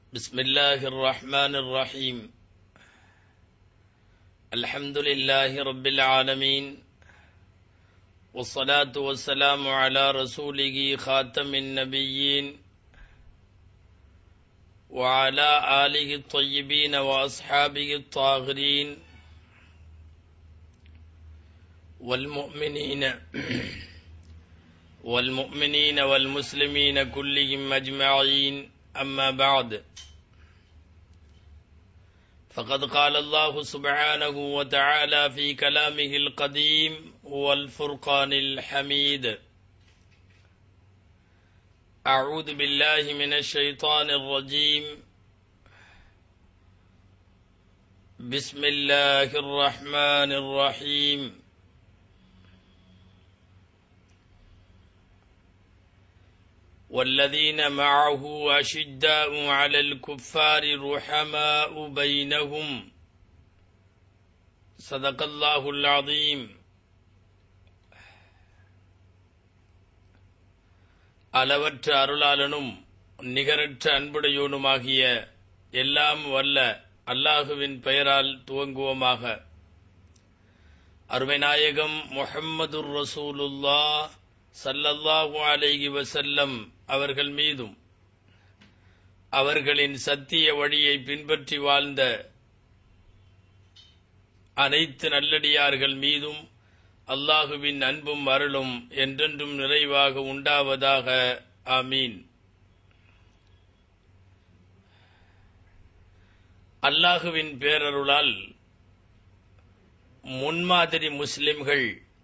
بسم الله الرحمن الرحيم الحمد لله رب العالمين والصلاة والسلام على رسوله خاتم النبيين وعلى آله الطيبين وأصحابه الطاهرين والمؤمنين والمؤمنين والمسلمين كلهم أجمعين أما بعد فقد قال الله سبحانه وتعالى في كلامه القديم والفرقان الحميد أعوذ بالله من الشيطان الرجيم بسم الله الرحمن الرحيم والذين معه أشداء على الكفار رحماء بينهم صدق الله العظيم அளவற்ற அருளாளனும் நிகரற்ற அன்புடையோனுமாகிய எல்லாம் வல்ல அல்லாஹுவின் பெயரால் துவங்குவோமாக அருமைநாயகம் முஹம்மதுர் ரசூலுல்லா சல்லல்லாஹு அலைஹி வசல்லம் அவர்கள் மீதும் அவர்களின் சத்திய வழியை பின்பற்றி வாழ்ந்த அனைத்து நல்லடியார்கள் மீதும் அல்லாஹுவின் அன்பும் அருளும் என்றென்றும் நிறைவாக உண்டாவதாக ஆமீன் அல்லாஹுவின் பேரருளால் முன்மாதிரி முஸ்லிம்கள்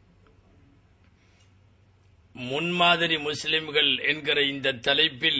முன்மாதிரி முஸ்லிம்கள் என்கிற இந்த தலைப்பில்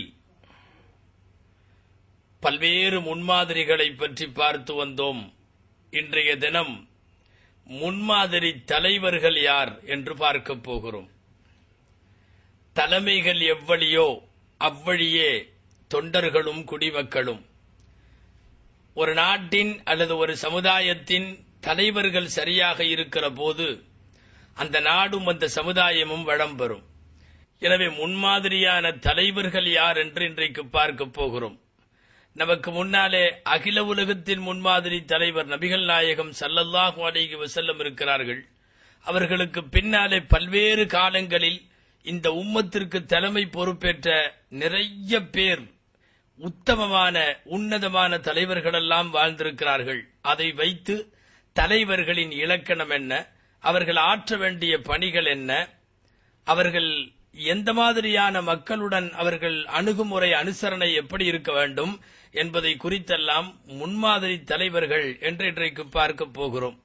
பல்வேறு முன்மாதிரிகளை பற்றி பார்த்து வந்தோம் இன்றைய தினம் முன்மாதிரி தலைவர்கள் யார் என்று பார்க்க போகிறோம் தலைமைகள் எவ்வழியோ அவ்வழியே தொண்டர்களும் குடிமக்களும் ஒரு நாட்டின் அல்லது ஒரு சமுதாயத்தின் தலைவர்கள் சரியாக இருக்கிற போது அந்த நாடும் அந்த சமுதாயமும் வளம் பெறும் எனவே முன்மாதிரியான தலைவர்கள் யார் என்று இன்றைக்கு பார்க்க போகிறோம் நமக்கு முன்னாலே அகில உலகத்தின் முன்மாதிரி தலைவர் நபிகள் நாயகம் சல்லல்லாஹு அலைஹி வசல்லம் இருக்கிறார்கள் அவர்களுக்கு பின்னாலே பல்வேறு காலங்களில் இந்த உம்மத்திற்கு தலைமை பொறுப்பேற்ற நிறைய பேர் உத்தமமான உன்னதமான தலைவர்களெல்லாம் வாழ்ந்திருக்கிறார்கள் அதை வைத்து தலைவர்களின் இலக்கணம் என்ன அவர்கள் ஆற்ற வேண்டிய பணிகள் என்ன அவர்கள் எந்த மாதிரியான மக்களுடன் அவர்கள் அணுகுமுறை அனுசரணை எப்படி இருக்க வேண்டும் என்பதை குறித்தெல்லாம் முன்மாதிரி தலைவர்கள் என்று இன்றைக்கு பார்க்க போகிறோம்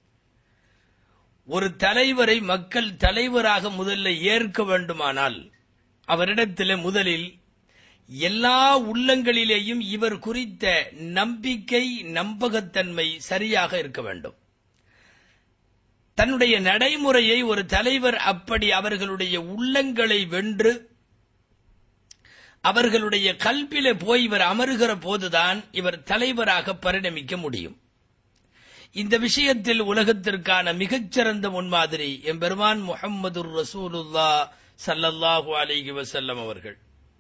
ஒரு தலைவரை மக்கள் தலைவராக முதல்ல ஏற்க வேண்டுமானால் அவரிடத்திலே முதலில் எல்லா உள்ளங்களிலேயும் இவர் குறித்த நம்பிக்கை நம்பகத்தன்மை சரியாக இருக்க வேண்டும் தன்னுடைய நடைமுறையை ஒரு தலைவர் அப்படி அவர்களுடைய உள்ளங்களை வென்று அவர்களுடைய கல்பில போய் இவர் அமருகிற போதுதான் இவர் தலைவராக பரிணமிக்க முடியும் இந்த விஷயத்தில் உலகத்திற்கான மிகச்சிறந்த முன்மாதிரி எம்பெருமான் முகம்மது ரசூலுல்லா சல்லல்லாஹு அலிஹி வசல்லம் அவர்கள்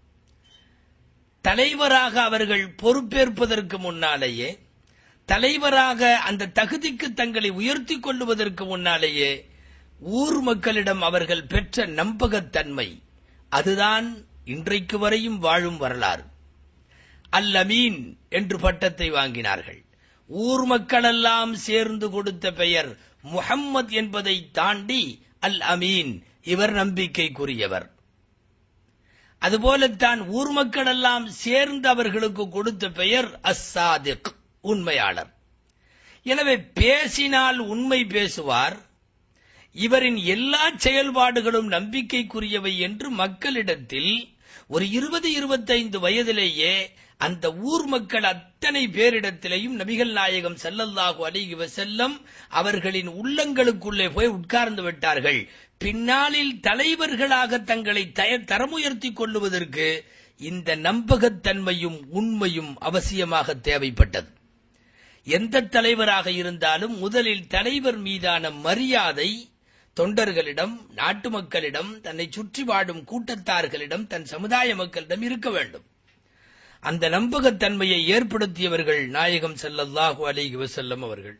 தலைவராக அவர்கள் பொறுப்பேற்பதற்கு முன்னாலேயே தலைவராக அந்த தகுதிக்கு தங்களை உயர்த்தி கொள்ளுவதற்கு முன்னாலேயே ஊர் மக்களிடம் அவர்கள் பெற்ற நம்பகத்தன்மை அதுதான் இன்றைக்கு வரையும் வாழும் வரலாறு அல் அமீன் என்று பட்டத்தை வாங்கினார்கள் ஊர் மக்களெல்லாம் சேர்ந்து கொடுத்த பெயர் முகம்மது என்பதை தாண்டி அல் அமீன் இவர் நம்பிக்கைக்குரியவர் அதுபோலத்தான் ஊர் மக்களெல்லாம் சேர்ந்து அவர்களுக்கு கொடுத்த பெயர் அஸ்ஸாதிக் உண்மையாளர் எனவே பேசினால் உண்மை பேசுவார் இவரின் எல்லா செயல்பாடுகளும் நம்பிக்கைக்குரியவை என்று மக்களிடத்தில் ஒரு இருபது இருபத்தைந்து வயதிலேயே அந்த ஊர் மக்கள் அத்தனை பேரிடத்திலேயும் நபிகள் நாயகம் செல்லல்லாஹு அலிஹி வசல்லம் அவர்களின் உள்ளங்களுக்குள்ளே போய் உட்கார்ந்து விட்டார்கள் பின்னாளில் தலைவர்களாக தங்களை தரமுயர்த்தி கொள்ளுவதற்கு இந்த நம்பகத்தன்மையும் உண்மையும் அவசியமாக தேவைப்பட்டது எந்த தலைவராக இருந்தாலும் முதலில் தலைவர் மீதான மரியாதை தொண்டர்களிடம் நாட்டு மக்களிடம் தன்னை சுற்றி வாழும் கூட்டத்தார்களிடம் தன் சமுதாய மக்களிடம் இருக்க வேண்டும் அந்த நம்பகத்தன்மையை ஏற்படுத்தியவர்கள் நாயகம் ஸல்லல்லாஹு அலைஹி வஸல்லம் அவர்கள்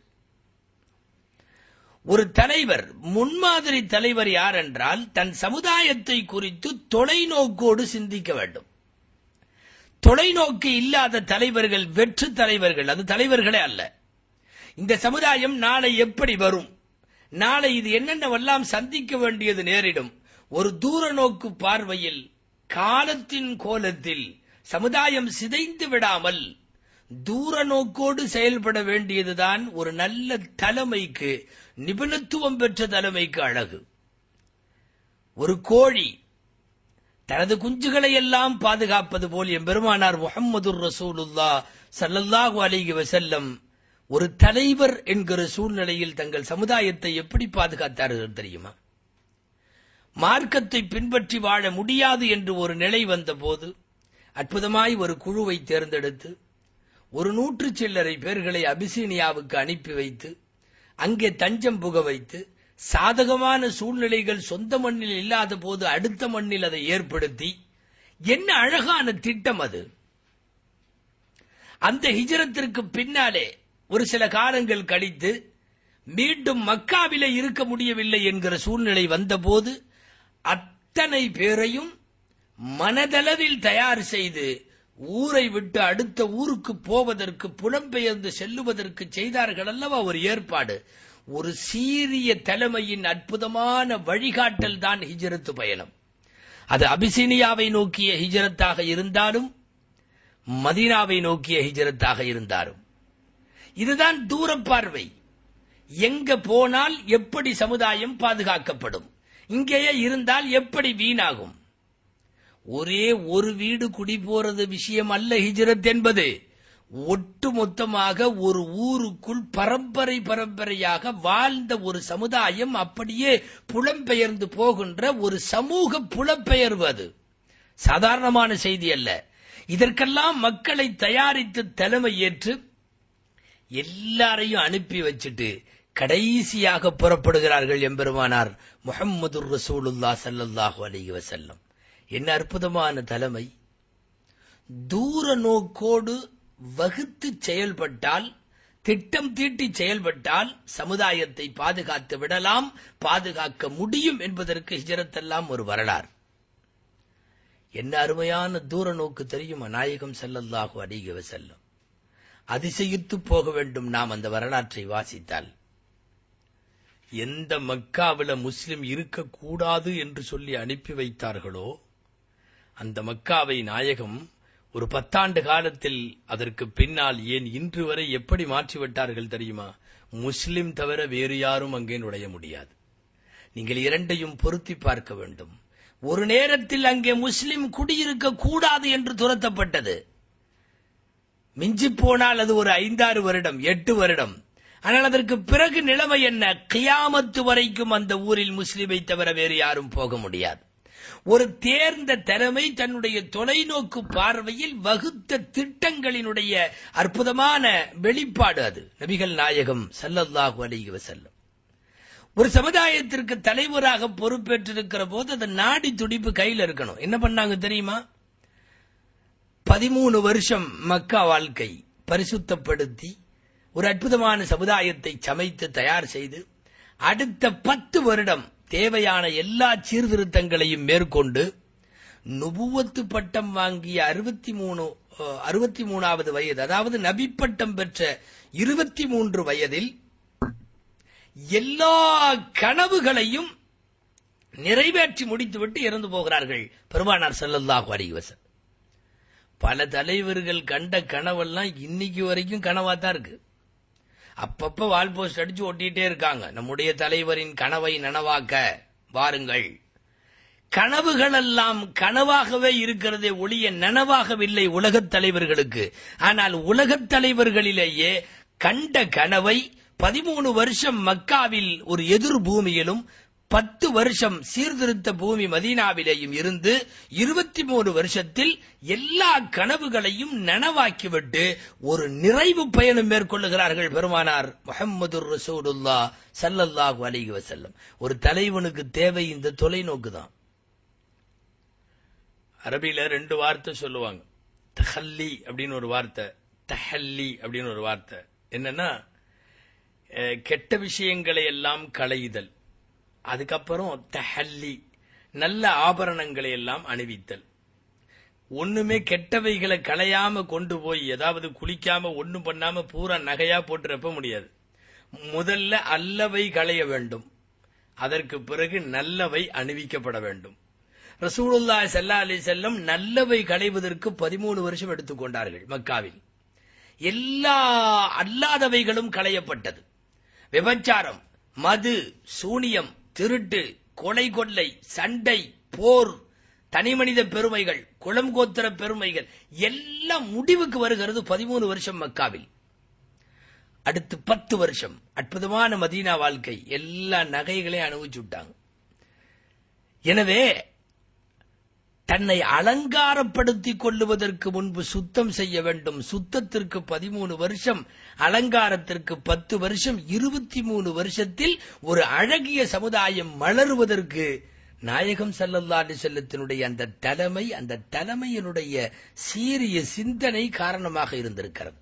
ஒரு தலைவர் முன்மாதிரி தலைவர் யார் என்றால் தன் சமுதாயத்தை குறித்து தொலைநோக்கோடு சிந்திக்க வேண்டும் தொலைநோக்கு இல்லாத தலைவர்கள் வெற்று தலைவர்கள் அது தலைவர்களே அல்ல இந்த சமுதாயம் நாளை எப்படி வரும் நாளை இது என்னென்னவெல்லாம் சந்திக்க வேண்டியது நேரிடும் ஒரு தூர நோக்கு பார்வையில் காலத்தின் கோலத்தில் சமுதாயம் சிதைந்து விடாமல் தூர நோக்கோடு செயல்பட வேண்டியதுதான் ஒரு நல்ல தலைமைக்கு நிபுணத்துவம் பெற்ற தலைமைக்கு அழகு ஒரு கோழி தனது குஞ்சுகளை எல்லாம் பாதுகாப்பது போல் எம்பெருமானார் முகம்மது ரசூலுல்லா சல்லல்லாஹு அலைஹி வஸல்லம் ஒரு தலைவர் என்கிற சூழ்நிலையில் தங்கள் சமுதாயத்தை எப்படி பாதுகாத்தார்கள் தெரியுமா மார்க்கத்தை பின்பற்றி வாழ முடியாது என்று ஒரு நிலை வந்தபோது அற்புதமாய் ஒரு குழுவை தேர்ந்தெடுத்து ஒரு நூற்று சில்லறை பேர்களை அபிசீனியாவுக்கு அனுப்பி வைத்து அங்கே தஞ்சம் புக வைத்து சாதகமான சூழ்நிலைகள் சொந்த மண்ணில் இல்லாத போது அடுத்த மண்ணில் அதை ஏற்படுத்தி என்ன அழகான திட்டம் அது அந்த ஹிஜரத்திற்கு பின்னாலே ஒரு சில காலங்கள் கழித்து மீண்டும் மக்காவிலே இருக்க முடியவில்லை என்கிற சூழ்நிலை வந்தபோது அத்தனை பேரையும் மனதளவில் தயார் செய்து ஊரை விட்டு அடுத்த ஊருக்கு போவதற்கு புலம்பெயர்ந்து செல்லுவதற்கு செய்தார்கள் அல்லவா ஒரு ஏற்பாடு ஒரு சீரிய தலைமையின் அற்புதமான வழிகாட்டல் தான் ஹிஜரத்து பயணம் அது அபிசீனியாவை நோக்கிய ஹிஜரத்தாக இருந்தாலும் மதீனாவை நோக்கிய ஹிஜரத்தாக இருந்தாலும் இதுதான் தூர பார்வை எங்க போனால் எப்படி சமுதாயம் பாதுகாக்கப்படும் இங்கேயே இருந்தால் எப்படி வீணாகும் ஒரே ஒரு வீடு குடி போறது விஷயம் அல்ல ஹிஜ்ரத் என்பது ஒட்டு மொத்தமாக ஒரு ஊருக்குள் பரம்பரை பரம்பரையாக வாழ்ந்த ஒரு சமுதாயம் அப்படியே புலம்பெயர்ந்து போகின்ற ஒரு சமூக புலப்பெயர்வு அது சாதாரணமான செய்தி அல்ல இதற்கெல்லாம் மக்களை தயாரித்து தலைமை ஏற்று எல்லாரையும் அனுப்பி வச்சுட்டு கடைசியாக புறப்படுகிறார்கள் எம்பெருமானார் முகம்மது ரசூலுல்லா சல்லல்லாஹு அலைஹி வஸல்லம் என்ன அற்புதமான தலைமை தூர நோக்கோடு வகுத்து செயல்பட்டால் திட்டம் தீட்டி செயல்பட்டால் சமுதாயத்தை பாதுகாத்து விடலாம் பாதுகாக்க முடியும் என்பதற்கு ஹிஜரத்தெல்லாம் ஒரு வரலாறு என்ன அருமையான தூர நோக்கு தெரியுமா நாயகம் செல்லல்லாஹு அடிக செல்லும் அதிசயித்து போக வேண்டும் நாம் அந்த வரலாற்றை வாசித்தால் எந்த மக்காவில முஸ்லிம் இருக்கக்கூடாது என்று சொல்லி அனுப்பி வைத்தார்களோ அந்த மக்காவை நாயகம் ஒரு பத்தாண்டு காலத்தில் அதற்கு பின்னால் ஏன் இன்று வரை எப்படி மாற்றிவிட்டார்கள் தெரியுமா முஸ்லிம் தவிர வேறு யாரும் அங்கே நுழைய முடியாது நீங்கள் இரண்டையும் பொருத்தி பார்க்க வேண்டும் ஒரு நேரத்தில் அங்கே முஸ்லிம் குடியிருக்க கூடாது என்று துரத்தப்பட்டது மிஞ்சி போனால் அது ஒரு ஐந்தாறு வருடம் எட்டு வருடம் ஆனால் அதற்கு பிறகு நிலைமை என்ன கியாமத்து வரைக்கும் அந்த ஊரில் முஸ்லிமை தவிர வேறு யாரும் போக முடியாது ஒரு தேர்ந்த திறமை தன்னுடைய தொலைநோக்கு பார்வையில் வகுத்த திட்டங்களினுடைய அற்புதமான வெளிப்பாடு அது நபிகள் நாயகம் சல்லல்லாஹு அலைஹி வஸல்லம் ஒரு சமுதாயத்திற்கு தலைவராக பொறுப்பேற்றிருக்கிற போது அந்த நாடி துடிப்பு கையில் இருக்கணும் என்ன பண்ணாங்க தெரியுமா பதிமூணு வருஷம் மக்கா வாழ்க்கை பரிசுத்தப்படுத்தி ஒரு அற்புதமான சமுதாயத்தை சமைத்து தயார் செய்து அடுத்த பத்து வருடம் தேவையான எல்லா சீர்திருத்தங்களையும் மேற்கொண்டு நுபுவத்து பட்டம் வாங்கிய அறுபத்தி மூணு அறுபத்தி மூணாவது வயது அதாவது நபி பட்டம் பெற்ற இருபத்தி மூன்று வயதில் எல்லா கனவுகளையும் நிறைவேற்றி முடித்துவிட்டு இறந்து போகிறார்கள் பெருமானார் செல்லல்லாஹு அலைவசன் பல தலைவர்கள் கண்ட கனவெல்லாம் இன்னைக்கு வரைக்கும் கனவா தான் இருக்கு அப்பப்ப வால் போஸ்ட் அடிச்சு ஒட்டிட்டே இருக்காங்க நம்முடைய தலைவரின் கனவை நனவாக்க வாருங்கள் கனவுகள் எல்லாம் கனவாகவே இருக்கிறதே ஒளிய நனவாகவில்லை உலகத் தலைவர்களுக்கு ஆனால் உலகத் தலைவர்களிலேயே கண்ட கனவை பதிமூணு வருஷம் மக்காவில் ஒரு எதிர் பூமியிலும் பத்து வருஷம் சீர்திருத்த பூமி மதீனாவிலேயும் இருந்து இருபத்தி மூணு வருஷத்தில் எல்லா கனவுகளையும் நனவாக்கிவிட்டு ஒரு நிறைவு பயணம் மேற்கொள்ளுகிறார்கள் பெருமானார் முகமது ரசூலுல்லா சல்லல்லாஹு அலைஹி வஸல்லம் ஒரு தலைவனுக்கு தேவை இந்த தொலைநோக்கு தான் அரபியில ரெண்டு வார்த்தை சொல்லுவாங்க தஹல்லி அப்படின்னு ஒரு வார்த்தை தஹல்லி அப்படின்னு ஒரு வார்த்தை என்னன்னா அஹ், கெட்ட விஷயங்களை எல்லாம் களையுதல் அதுக்கப்புறம் தஹல்லி நல்ல ஆபரணங்களை எல்லாம் அணிவித்தல் ஒண்ணுமே கெட்டவைகளை களையாம கொண்டு போய் ஏதாவது குளிக்காம ஒண்ணும் பண்ணாம பூரா நகையா போட்டு ரப்ப முடியாது முதல்ல அல்லவை களைய வேண்டும் அதற்கு பிறகு நல்லவை அணிவிக்கப்பட வேண்டும் ரசூலுல்லாஹி ஸல்லல்லாஹு அலைஹி செல்லம் நல்லவை களைவதற்கு பதிமூணு வருஷம் எடுத்துக்கொண்டார்கள் மக்காவில் எல்லா அல்லாதவைகளும் களையப்பட்டது விபச்சாரம் மது சூனியம் திருட்டு கொலை கொள்ளை சண்டை போர் தனிமனித பெருமைகள் குளம்கோத்திர பெருமைகள் எல்லாம் முடிவுக்கு வருகிறது பதிமூணு வருஷம் மக்காவில் அடுத்து பத்து வருஷம் அற்புதமான மதீனா வாழ்க்கை எல்லா நகைகளையும் அனுபவிச்சு விட்டாங்க எனவே தன்னை அலங்காரப்படுத்திக் கொள்ளுவதற்கு முன்பு சுத்தம் செய்ய வேண்டும் சுத்தத்திற்கு பதிமூணு வருஷம் அலங்காரத்திற்கு பத்து வருஷம் இருபத்தி மூணு வருஷத்தில் ஒரு அழகிய சமுதாயம் மலருவதற்கு நாயகம் ஸல்லல்லாஹு செல்லத்தினுடைய அந்த தலைமை அந்த தலைமையினுடைய சீரிய சிந்தனை காரணமாக இருந்திருக்கிறது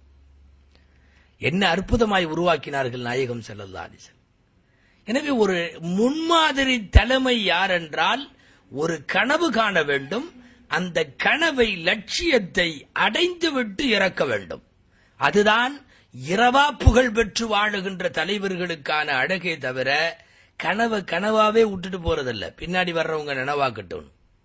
என்ன அற்புதமாய் உருவாக்கினார்கள் நாயகம் ஸல்லல்லாஹு அலைஹி வஸல்லம் எனவே ஒரு முன்மாதிரி தலைமை யார் என்றால் ஒரு கனவு காண வேண்டும் அந்த கனவை லட்சியத்தை அடைந்துவிட்டு இறக்க வேண்டும் அதுதான் இரவா புகழ் பெற்று வாழுகின்ற தலைவர்களுக்கான அழகே தவிர கனவை கனவாவே விட்டுட்டு போறதில்ல பின்னாடி வர்றவங்க நனவாக்கட்டும்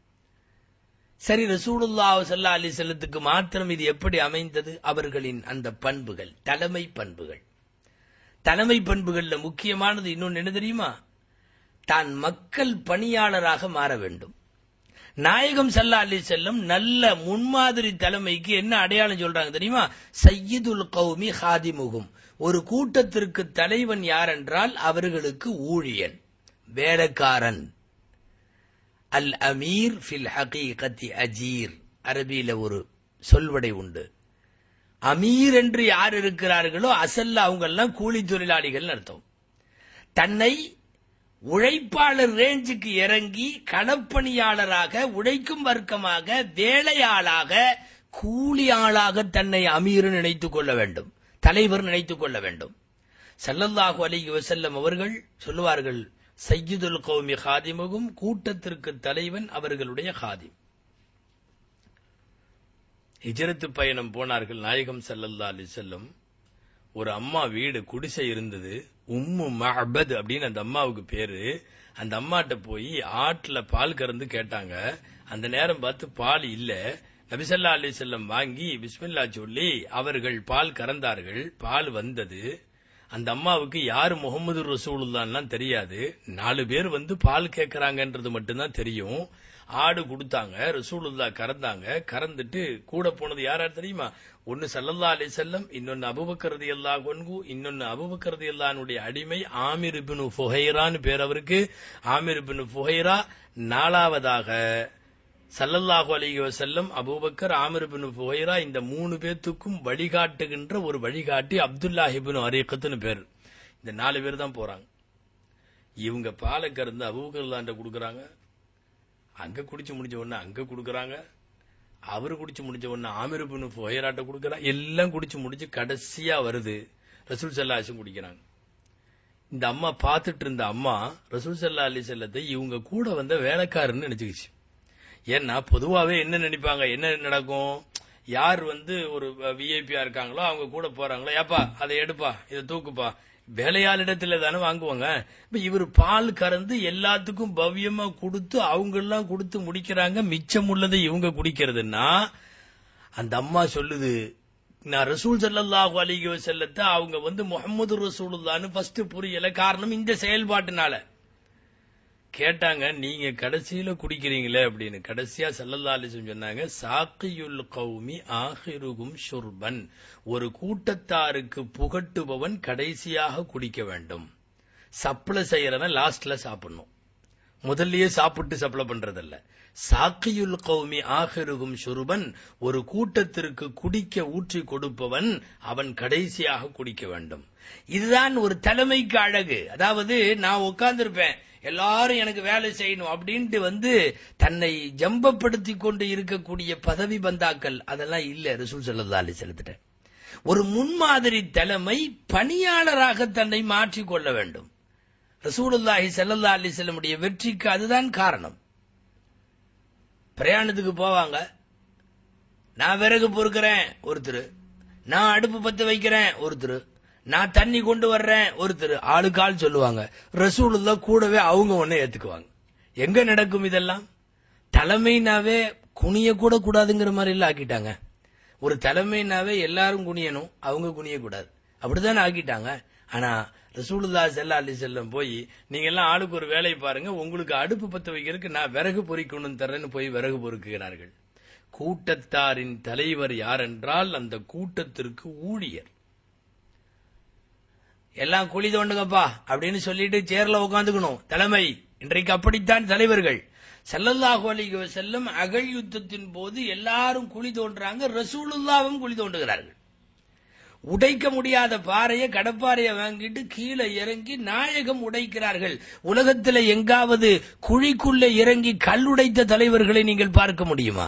சரி ரசூலுல்லாஹ் ஸல்லல்லாஹு அலைஹி வஸல்லத்துக்கு மாத்திரம் இது எப்படி அமைந்தது அவர்களின் அந்த பண்புகள் தலைமை பண்புகள் தலைமை பண்புகள்ல முக்கியமானது இன்னொன்னு என்ன தெரியுமா தான் மக்கள் பணியாளராக மாற வேண்டும் நாயகம் சல்லா அலி செல்லம் நல்ல முன்மாதிரி தலைமைக்கு என்ன அடையாளம் சொல்றாங்க தெரியுமா சையீதுல் கௌமி ஹாதிமுகும் ஒரு கூட்டத்திற்கு தலைவன் யார் என்றால் அவர்களுக்கு ஊழியன் வேலைக்காரன் அல் அமீர் ஃபில் ஹகீகத்தி அஜீர் அரபியில ஒரு சொல்வடை உண்டு அமீர் என்று யார் இருக்கிறார்களோ அசல்ல அவங்க எல்லாம் கூலி தொழிலாளிகள் அர்த்தம் தன்னை உழைப்பாளர் ரேஞ்சுக்கு இறங்கி களப்பணியாளராக உழைக்கும் வர்க்கமாக வேலையாளாக கூலியாளாக தன்னை அமீர் நினைத்துக் கொள்ள வேண்டும் தலைவர் நினைத்துக் கொள்ள வேண்டும் ஸல்லல்லாஹு அலைஹி வஸல்லம் அவர்கள் சொல்லுவார்கள் சையீதுல் கௌமி ஹாதிமுகும் கூட்டத்திற்கு தலைவன் அவர்களுடைய ஹாதிம் ஹிஜரத்து பயணம் போனார்கள் நாயகம் ஸல்லல்லாஹு அலைஹி வஸல்லம் ஒரு அம்மா வீடு குடிசை இருந்தது உம்மு மஹபத் அப்படின்னு அந்த அம்மாவுக்கு பேரு அந்த அம்மாட்ட போய் ஆட்டுல பால் கறந்து கேட்டாங்க அந்த நேரம் பார்த்து பால் இல்ல நபிசல்லா அலி செல்லம் வாங்கி பிஸ்மில்லா சொல்லி அவர்கள் பால் கறந்தார்கள் பால் வந்தது அந்த அம்மாவுக்கு யாரு முகமது ரசூலுல்லான்லாம் தெரியாது நாலு பேர் வந்து பால் கேட்கறாங்கன்றது மட்டும்தான் தெரியும் ஆடு கொடுத்தாங்க ரசூலுல்லா கறந்தாங்க கறந்துட்டு கூட போனது யாரா தெரியுமா ஒன்னு சல்லல்லா அலி செல்லம் இன்னொன்னு அபுபக்கரதி அல்லா கொன்கு இன்னொன்னு அபுபக்கரதி அல்லானுடைய அடிமை ஆமிர் இப்னு ஃபுஹைரான்னு பேர் அவருக்கு ஆமிர் இப்னு ஃபுஹைரா நாலாவதாக சல்லல்லாஹு அலைஹி வஸல்லம் அபூபக்கர் ஆமிர் இப்னு ஃபுஹைரா இந்த மூணு பேத்துக்கும் வழிகாட்டுகின்ற ஒரு வழிகாட்டி அப்துல்லா இப்னு அரீகத்துன்னு பேர் இந்த நாலு பேர் தான் போறாங்க இவங்க பாலை கறந்து அபூபக்கர்லாண்ட கொடுக்கறாங்க அங்க குடிச்சு முடிஞ்ச உடனே அங்க கொடுக்கறாங்க அவரு குடிச்சு முடிஞ்ச உடனே ஆமிர் இப்னு ஃபுஹைராட்ட கொடுக்கறாங்க எல்லாம் குடிச்சு முடிஞ்சு கடைசியா வருது ரசூல் சல்லாஹும் குடிக்கிறாங்க இந்த அம்மா பார்த்துட்டு இருந்த அம்மா ரசூல் சல்லா அலி செல்லத்தை இவங்க கூட வந்த வேலைக்காரன்னு நினைச்சுக்கிச்சு ஏன்னா பொதுவாவே என்ன நினைப்பாங்க என்ன நடக்கும் யார் வந்து ஒரு விஐபியா இருக்காங்களோ அவங்க கூட போறாங்களோ ஏப்பா அதை எடுப்பா இதை தூக்குப்பா வேலையாளிடத்துல தானே வாங்குவாங்க இப்ப இவர் பால் கறந்து எல்லாத்துக்கும் பவ்யமா கொடுத்து அவங்க எல்லாம் கொடுத்து முடிக்கிறாங்க மிச்சம் உள்ளதை இவங்க குடிக்கிறதுன்னா அந்த அம்மா சொல்லுது நான் ரசூல் சல்லல்லாஹு அலைஹி வஸல்லத்தை அவங்க வந்து முகமது ரசூலுல்லான்னு ஃபர்ஸ்ட் புரியல காரணம் இந்த செயல்பாட்டுனால கேட்டாங்க நீங்க கடைசியில குடிக்கிறீங்களே அப்படின்னு கடைசியா சல்லல்லா அலிசம் சொன்னாங்க சாக்கியுல் கௌமி ஆஹிருகும் ஷுர்பன் ஒரு கூட்டத்தாருக்கு புகட்டுபவன் கடைசியாக குடிக்க வேண்டும் சப்ளை செய்யறவன் லாஸ்ட்ல சாப்பிடணும் முதல்லயே சாப்பிட்டு சப்ளை பண்றதல்ல சாக்கியுல் கௌமி ஆகிருகும் சுருபன் ஒரு கூட்டத்திற்கு குடிக்க ஊற்றி கொடுப்பவன் அவன் கடைசியாக குடிக்க வேண்டும் இதுதான் ஒரு தலைமைக்கு அழகு அதாவது நான் உட்கார்ந்திருப்பேன் எல்லாரும் எனக்கு வேலை செய்யணும் அப்படின்ட்டு வந்து தன்னை ஜம்பப்படுத்தி கொண்டு இருக்கக்கூடிய பதவி பந்தாக்கள் அதெல்லாம் இல்ல ரசூல் சல்லா அலி செலுத்திட்டேன் ஒரு முன்மாதிரி தலைமை பணியாளராக தன்னை மாற்றிக் கொள்ள வேண்டும் ரசூலுல்லாஹி ஸல்லல்லா அலி செல்லமுடைய வெற்றிக்கு அதுதான் காரணம் பிரயாணத்துக்கு போவாங்க நான் விறகு பொறுக்கிறேன் ஒருத்தர் நான் அடுப்பு பத்த வைக்கிறேன் ஒருத்தர் நான் தண்ணி கொண்டு வர்றேன் ஒருத்தர் ஆளுக்கு ஆள் சொல்லுவாங்க ரசூலுல்லா கூடவே அவங்க ஒண்ணு ஏத்துக்குவாங்க எங்க நடக்கும் இதெல்லாம் தலைமைனாவே குனிய கூட கூடாதுங்கிற மாதிரி எல்லாம் ஆக்கிட்டாங்க ஒரு தலைமைனாவே எல்லாரும் குனியணும் அவங்க குனிய கூடாது அப்படித்தானே ஆக்கிட்டாங்க ஆனா ரசூலுல்லா செல்லா அலி செல்லம் போய் நீங்க எல்லாம் ஆளுக்கு ஒரு வேலையை பாருங்க உங்களுக்கு அடுப்பு பத்த வைக்கிறதுக்கு நான் விறகு பொறிக்கணும் தரேன்னு போய் விறகு பொறுக்குகிறார்கள் கூட்டத்தாரின் தலைவர் யார் என்றால் அந்த கூட்டத்திற்கு ஊழியர் எல்லாம் குழி தோண்டுங்கப்பா அப்படின்னு சொல்லிட்டு சேர்ல உட்காந்துக்கணும் தலைமை இன்றைக்கு அப்படித்தான் தலைவர்கள் ஸல்லல்லாஹு அலைஹி வஸல்லம் அகழ் யுத்தத்தின் போது எல்லாரும் குழி தோன்றாங்க ரசூலுல்லாவும் குழி தோண்டுகிறார்கள் உடைக்க முடியாத பாறையை கடப்பாறையை வாங்கிட்டு கீழே இறங்கி நாயகம் உடைக்கிறார்கள் உலகத்தில் எங்காவது குழிக்குள்ள இறங்கி கல் உடைத்த தலைவர்களை நீங்கள் பார்க்க முடியுமா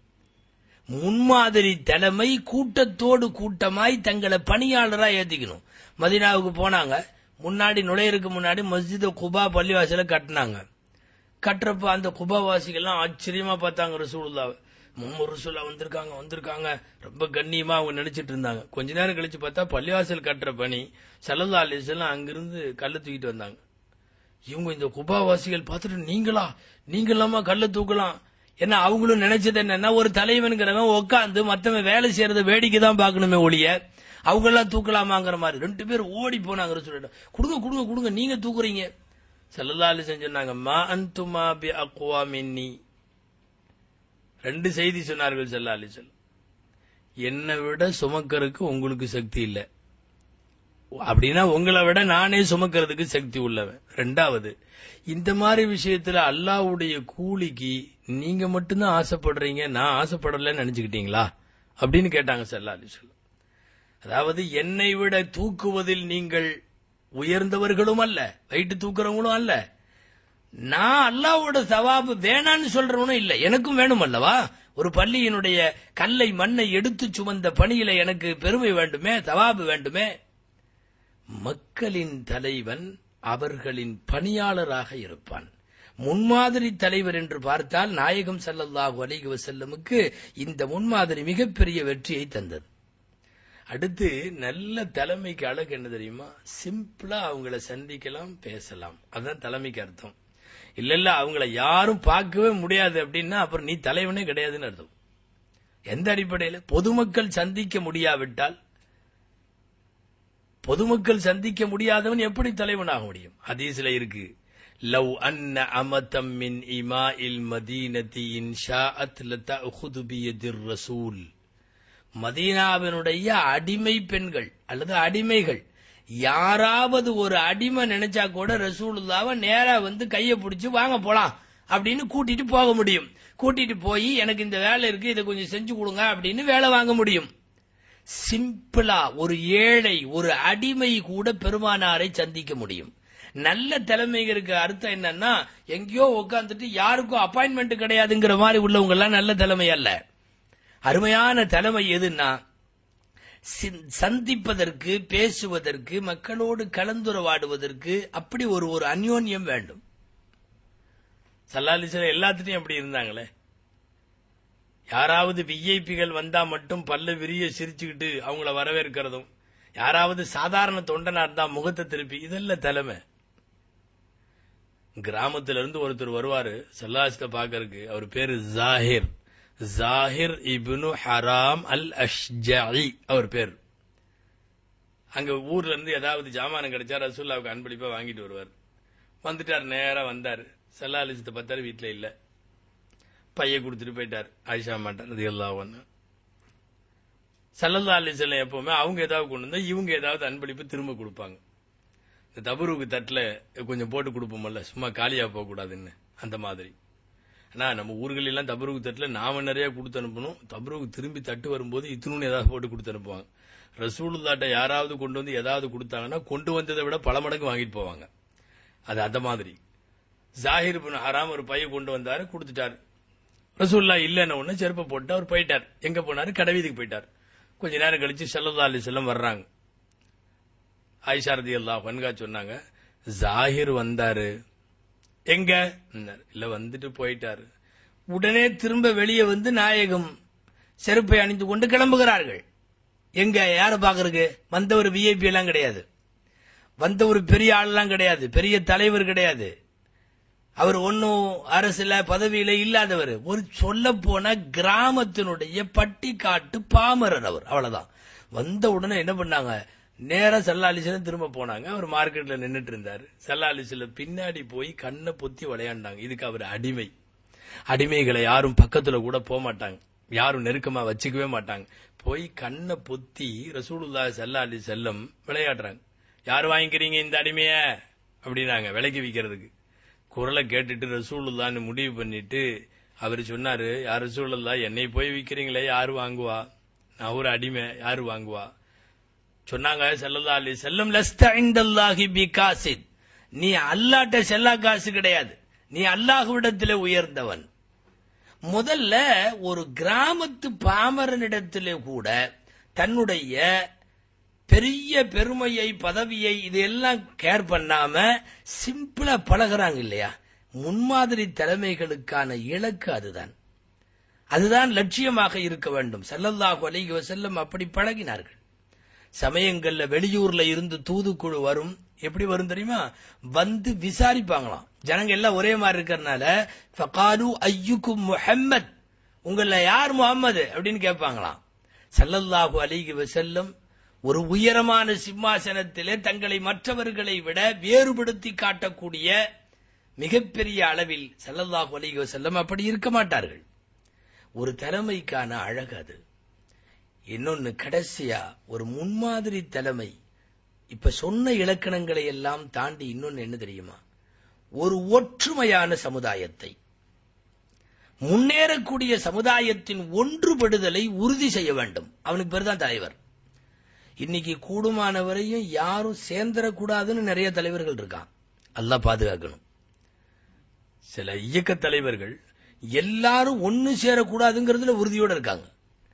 முன்மாதிரி தலைமை கூட்டத்தோடு கூட்டமாய் தங்களை பணியாளரா ஏத்திக்கணும் மதீனாவுக்கு போனாங்க முன்னாடி நுழையறதுக்கு முன்னாடி மஸ்ஜித் குபா பள்ளிவாசல கட்டினாங்க கட்டுறப்ப அந்த குபாவாசிகள்லாம் ஆச்சரியமா பார்த்தாங்க ரசூலுல்லாவை மும்மூர் ரசூல்லா வந்திருக்காங்க வந்திருக்காங்க ரொம்ப கண்ணியமா அவங்க நினைச்சிட்டு இருந்தாங்க கொஞ்ச நேரம் கழிச்சு பார்த்தா பள்ளிவாசல் கட்டுற பணி சல்லல்லா அலிஸ்லாம் அங்கிருந்து கல்ல தூக்கிட்டு வந்தாங்க இவங்க இந்த குபாவாசிகள் பார்த்துட்டு நீங்களா நீங்களாமா கல்ல தூக்கலாம் ஏன்னா அவங்களும் நினைச்சது என்னன்னா ஒரு தலைவனுங்கிறவன் உட்காந்து மத்தவன் வேலை செய்யறத வேடிக்கை தான் பார்க்கணுமே ஒழிய அவங்க எல்லாம் தூக்கலாமாங்கிற மாதிரி ரெண்டு பேர் ஓடி போனாங்க சொல்லிட்டு கொடுங்க கொடுங்க கொடுங்க நீங்க தூக்குறீங்க சல்லல்லா அலிஸ்லாம் சொன்னாங்க மா அந்துமா பி அக்வா மின்னி ரெண்டு செய்தி சொன்னார்கள் சல்லா அலிசல் என்னை விட சுமக்கறதுக்கு உங்களுக்கு சக்தி இல்ல அப்படின்னா உங்களை விட நானே சுமக்கிறதுக்கு சக்தி உள்ளவன் ரெண்டாவது இந்த மாதிரி விஷயத்துல அல்லாவுடைய கூலிக்கு நீங்க மட்டும்தான் ஆசைப்படுறீங்க நான் ஆசைப்படலன்னு நினைச்சுக்கிட்டீங்களா அப்படின்னு கேட்டாங்க சல்லா அலிசல் அதாவது என்னை விட தூக்குவதில் நீங்கள் உயர்ந்தவர்களும் அல்ல வயிற்று தூக்குறவங்களும் அல்ல நான் அல்லாவோட சவாபு வேணான்னு சொல்றவனும் இல்ல எனக்கும் வேணும் அல்லவா ஒரு பள்ளியினுடைய கல்லை மண்ணை எடுத்து சுமந்த பணியில எனக்கு பெருமை வேண்டுமே சவாபு வேண்டுமே மக்களின் தலைவன் அவர்களின் பணியாளராக இருப்பான் முன்மாதிரி தலைவர் என்று பார்த்தால் நாயகம் சல்லல்லாஹு அலைஹி வஸல்லமுக்கு இந்த முன்மாதிரி மிகப்பெரிய வெற்றியை தந்தது அடுத்து நல்ல தலைமைக்கு அழகு என்ன தெரியுமா சிம்பிளா அவங்கள சந்திக்கலாம் பேசலாம் அதுதான் தலைமைக்கு அர்த்தம் இல்ல இல்ல அவங்கள யாரும் பார்க்கவே முடியாது அப்படின்னா அப்புறம் நீ தலைவனே கிடையாதுன்னு அர்த்தம் எந்த அடிப்படையில் பொதுமக்கள் சந்திக்க முடியாவிட்டால் பொதுமக்கள் சந்திக்க முடியாதவன் எப்படி தலைவனாக முடியும் ஹதீஸ்ல இருக்கு லவ் அன்ன அமதம் மின் இமா இல் மதீனதி இன்ஷாஅத் லதஅஹுது பியதிர் ரசூல் மதீனாவினுடைய அடிமை பெண்கள் அல்லது அடிமைகள் யாராவது ஒரு அடிமை நினைச்சா கூட ரசூலுல்லாவை நேரா வந்து கைய பிடிச்சு வாங்க போலாம் அப்படின்னு கூட்டிட்டு போக முடியும் கூட்டிட்டு போய் எனக்கு இந்த வேலை இருக்கு இதை கொஞ்சம் செஞ்சு கொடுங்க அப்படின்னு வேலை வாங்க முடியும் சிம்பிளா ஒரு ஏழை ஒரு அடிமை கூட பெருமானாரை சந்திக்க முடியும் நல்ல தலைமைகளுக்கு அர்த்தம் என்னன்னா எங்கேயோ உட்காந்துட்டு யாருக்கும் அப்பாயின்மெண்ட் கிடையாதுங்கிற மாதிரி உள்ளவங்க எல்லாம் நல்ல தலைமை அல்ல அருமையான தலைமை எதுன்னா சந்திப்பதற்கு பேசுவதற்கு மக்களோடு கலந்துரவாடுவதற்கு அப்படி ஒரு ஒரு அந்யோன்யம் வேண்டும் சல்லாலிசல எல்லாத்துலயும் அப்படி இருந்தாங்களே யாராவது விஐபிகள் வந்தா மட்டும் பல்ல விரிய சிரிச்சுக்கிட்டு அவங்கள வரவேற்கிறதும் யாராவது சாதாரண தொண்டனா இருந்தா முகத்தை திருப்பி இதெல்லாம் தலைமை கிராமத்துல இருந்து ஒருத்தர் வருவாரு சல்லாசிட்ட பாக்கறதுக்கு அவர் பேரு ஜாகிர் ஜாஹிர் இப்னு ஹராம் அல் அஷ்ஜாஇ அவர் பேர் அங்க ஊர்ல இருந்து ஏதாவது ஜாமானம் கிடைச்சா ரசூல்லாவுக்கு அன்பளிப்பா வாங்கிட்டு வருவார் வந்துட்டார் நேரா வந்தார் சல்லாலிசத்தை பார்த்தாரு வீட்டுல இல்ல பைய கொடுத்துட்டு போயிட்டார் ஆயிஷா மாட்டார் அது எல்லாம் ஒண்ணு சல்லல்லா அலிசல்லம் எப்பவுமே அவங்க ஏதாவது கொண்டு வந்தா இவங்க ஏதாவது அன்பளிப்பு திரும்ப கொடுப்பாங்க இந்த தபுருக்கு தட்டுல கொஞ்சம் போட்டு கொடுப்போம்ல சும்மா காலியா போக கூடாதுன்னு அந்த மாதிரி ஆனா நம்ம ஊர்கள் எல்லாம் தபருக்கு தட்டுல நாம நிறைய கொடுத்து அனுப்பணும் தபருக்கு திரும்பி தட்டு வரும்போது இத்தினு ஏதாவது போட்டு கொடுத்து அனுப்புவாங்க ரசூலுல்லாட்ட யாராவது கொண்டு வந்து ஏதாவது கொடுத்தாங்கன்னா கொண்டு வந்ததை விட பல மடங்கு வாங்கிட்டு போவாங்க அது அந்த மாதிரி ஜாகிர் பின் ஹராம் ஒரு பைய கொண்டு வந்தாரு கொடுத்துட்டாரு ரசூல்லா இல்லைன்ன உடனே செருப்பை போட்டு அவர் போயிட்டார் எங்க போனாரு கடைவீதிக்கு போயிட்டார் கொஞ்ச நேரம் கழிச்சு செல்லல்லா அலி செல்லம் வர்றாங்க ஆயிஷா ரதி அல்லா வன்கா சொன்னாங்க ஜாகிர் வந்தாரு எங்க ன்னாரு. இல்ல வந்துட்டு போயிட்டாரு உடனே திரும்ப வெளியே வந்து நாயகம் செருப்பை அணிந்து கொண்டு கிளம்புகிறார்கள் எங்க யார பாக்குறதுக்கு வந்த ஒரு விஐபி எல்லாம் கிடையாது வந்த ஒரு பெரிய ஆள்லாம் கிடையாது பெரிய தலைவர் கிடையாது அவர் ஒன்னும் அரசுல பதவியில இல்லாதவர் ஒரு சொல்ல போன கிராமத்தினுடைய பட்டிக்காட்டு பாமரர் அவர் அவ்வளவுதான் வந்த உடனே என்ன பண்ணாங்க நேரா சல்லாலிசில திரும்ப போனாங்க அவர் மார்க்கெட்ல நின்னுட்டு இருந்தாரு சல்லாலிசில பின்னாடி போய் கண்ணை பொத்தி விளையாண்டாங்க இதுக்கு அவர் அடிமை அடிமைகளை யாரும் பக்கத்துல கூட போக மாட்டாங்க யாரும் நெருக்கமா வச்சுக்கவே மாட்டாங்க போய் கண்ணை பொத்தி ரசூலுல்லா சல்லா அலி செல்லம் விளையாடுறாங்க யார் வாங்கிக்கிறீங்க இந்த அடிமைய அப்படின்னாங்க விலைக்கு விக்கிறதுக்கு குரலை கேட்டுட்டு ரசூலுல்லான்னு முடிவு பண்ணிட்டு அவர் சொன்னாரு யார் ரசூலுல்லா என்னை போய் விக்கிறீங்களே யாரு வாங்குவா நான் ஒரு அடிமை யாரு வாங்குவா சொன்னாங்க ஸல்லல்லாஹு அலைஹி செல்லம் லஸ்த இந்தல்லாஹி பிகாசித் நீ அல்லாட்ட செல்லா காசு கிடையாது நீ அல்லாஹ்விடத்திலே உயர்ந்தவன் முதல்ல ஒரு கிராமத்து பாமரனிடத்திலே கூட தன்னுடைய பெரிய பெருமையை பதவியை இதெல்லாம் கேர் பண்ணாம சிம்பிளா பழகுறாங்க இல்லையா முன்மாதிரி தலைமைகளுக்கான இலக்கு அதுதான் அதுதான் லட்சியமாக இருக்க வேண்டும் ஸல்லல்லாஹு அலைஹி வஸல்லம் அப்படி பழகினார்கள் சமயங்கள்ல வெளியூர்ல இருந்து தூதுக்குழு வரும் எப்படி வரும் தெரியுமா வந்து விசாரிப்பாங்களாம் ஜனங்க எல்லாம் ஒரே மாதிரி இருக்கறனால ஃபகாலு ஐயுக்கும் முஹம்மத் உங்கள யார் முகம்மது அப்படின்னு கேட்பாங்களாம் ஸல்லல்லாஹு அலைஹி வஸல்லம் ஒரு உயரமான சிம்மாசனத்திலே தங்களை மற்றவர்களை விட வேறுபடுத்தி காட்டக்கூடிய மிகப்பெரிய அளவில் ஸல்லல்லாஹு அலைஹி வஸல்லம் அப்படி இருக்க மாட்டார்கள் ஒரு தலைமைக்கான அழகு அது இன்னொன்னு கடைசியா ஒரு முன்மாதிரி தலைமை இப்ப சொன்ன இலக்கணங்களை எல்லாம் தாண்டி இன்னொன்னு என்ன தெரியுமா ஒரு ஒற்றுமையான சமுதாயத்தை முன்னேறக்கூடிய சமுதாயத்தின் ஒன்றுபடுதலை உறுதி செய்ய வேண்டும் அவனுக்கு பேர் தான் தலைவர் இன்னைக்கு கூடுமானவரையும் யாரும் சேர்ந்துடக்கூடாதுன்னு நிறைய தலைவர்கள் இருக்கான் அல்லாஹ் பாதுகாக்கணும் சில இயக்க தலைவர்கள் எல்லாரும் ஒன்னு சேரக்கூடாதுங்கிறதுல உறுதியோட இருக்காங்க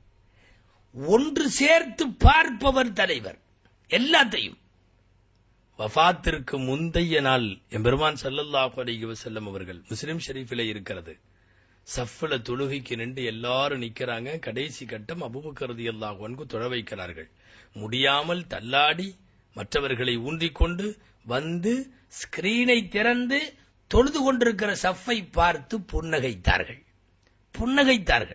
ஒன்று சேர்த்து பார்ப்பவர் தலைவர் எல்லாத்தையும் வஃபாத்திற்கு முந்தைய நாள் எம்பெருமான் ஸல்லல்லாஹு அலைஹி வஸல்லம் அவர்கள் முஸ்லிம் ஷரீஃபிலே இருக்கிறது சஃப்ல தொழுகைக்கு நின்று எல்லாரும் நிக்கிறாங்க கடைசி கட்டம் அபூபக்கர் ரலியல்லாஹு அன்ஹு தொழ வைக்கிறார்கள் முடியாமல் தள்ளாடி மற்றவர்களை ஊன்றிக்கொண்டு வந்து ஸ்கிரீனை திறந்து தொழுது கொண்டிருக்கிற சஃப்பை பார்த்து புன்னகைத்தார்கள் புன்னகைத்தார்கள்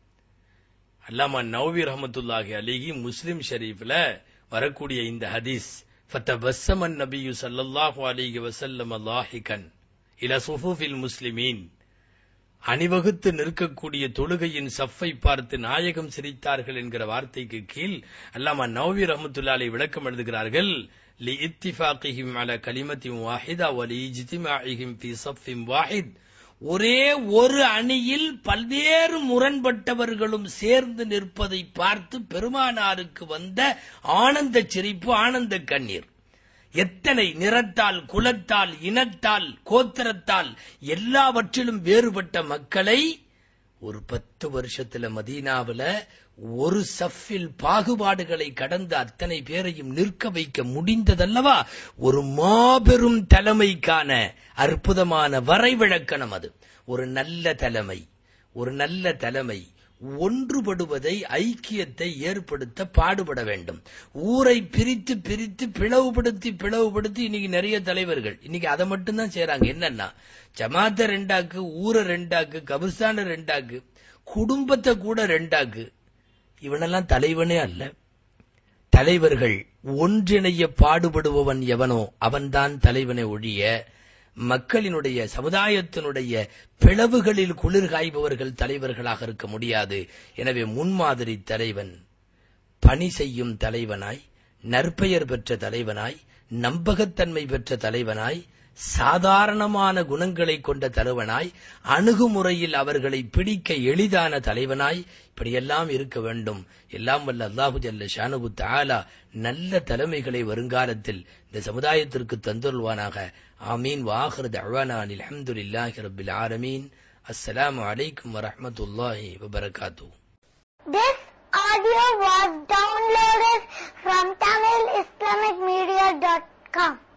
அல்லாமா நௌவி ரஹமத்துல்லாஹி அலிஹி முஸ்லிம் ஷரீஃப்ல வரக்கூடிய இந்த ஹதீஸ் ஃபத்தபஸ்ஸம நபியு ஸல்லல்லாஹு அலைஹி வஸல்லம் லாஹிகன் இல சுஃபுஃபில் முஸ்லிமீன் அணிவகுத்து நிற்கக்கூடிய தொழுகையின் சஃப்பை பார்த்து நாயகம் சிரித்தார்கள் என்கிற வார்த்தைக்கு கீழ் அல்லாமா நௌவி ரஹமத்துல்லாலை விளக்கம் எழுதுகிறார்கள் லி இத்திஃபாகிஹிம் அல கலிமத்தின் வாஹிதா வலி இஜ்திமாஇஹிம் ஃபி சஃபின் வாஹித் ஒரே ஒரு அணியில் பல்வேறு முரண்பட்டவர்களும் சேர்ந்து நிற்பதை பார்த்து பெருமானாருக்கு வந்த ஆனந்த சிரிப்பு ஆனந்த கண்ணீர் எத்தனை நிறத்தால் குலத்தால் இனத்தால் கோத்திரத்தால் எல்லாவற்றிலும் வேறுபட்ட மக்களை ஒரு பத்து வருஷத்துல மதீனாவுல ஒரு சஃபில் பாகுபாடுகளை கடந்து அத்தனை பேரையும் நிற்க வைக்க முடிந்ததல்லவா ஒரு மாபெரும் தலைமைக்கான அற்புதமான வரைவிலக்கணம் அது ஒரு நல்ல தலைமை ஒரு நல்ல தலைமை ஒன்றுபடுவதை ஐக்கியத்தை ஏற்படுத்த பாடுபட வேண்டும் ஊரை பிரித்து பிரித்து பிளவுபடுத்தி பிளவுபடுத்தி இன்னைக்கு நிறைய தலைவர்கள் இன்னைக்கு அதை மட்டும்தான் செய்றாங்க என்னன்னா ஜமாத்த ரெண்டாக்கு ஊரை ரெண்டாக்கு கபிர்ஸ்தான ரெண்டாக்கு குடும்பத்தை கூட ரெண்டாக்கு இவனெல்லாம் தலைவனே அல்ல தலைவர்கள் ஒன்றிணைய பாடுபடுபவன் எவனோ அவன்தான் தலைவனை ஒழிய மக்களினுடைய சமுதாயத்தினுடைய பிளவுகளில் குளிர் காய்பவர்கள் தலைவர்களாக இருக்க முடியாது எனவே முன்மாதிரி தலைவன் பணி செய்யும் தலைவனாய் நற்பெயர் பெற்ற தலைவனாய் நம்பகத்தன்மை பெற்ற தலைவனாய் சாதாரணமான குணங்களை கொண்ட தலைவனாய் அணுகுமுறையில் அவர்களை பிடிக்க எளிதான தலைவனாய் இப்படியெல்லாம் இருக்க வேண்டும் எல்லாம் வல்ல அல்லாஹு ஜல்ல ஷானபு தாலா நல்ல தலைமைகளை வருங்காலத்தில் இந்த சமுதாயத்திற்கு தந்துள்வானாக ஆமீன் வாஹர் தவானான் அல்ஹம்துலில்லாஹி ரப்பில் ஆலமீன் அஸ்ஸலாமு அலைக்கும் வரஹ்மத்துல்லாஹி வபரகாத்துஹு This audio was downloaded from TamilIslamicMedia.com.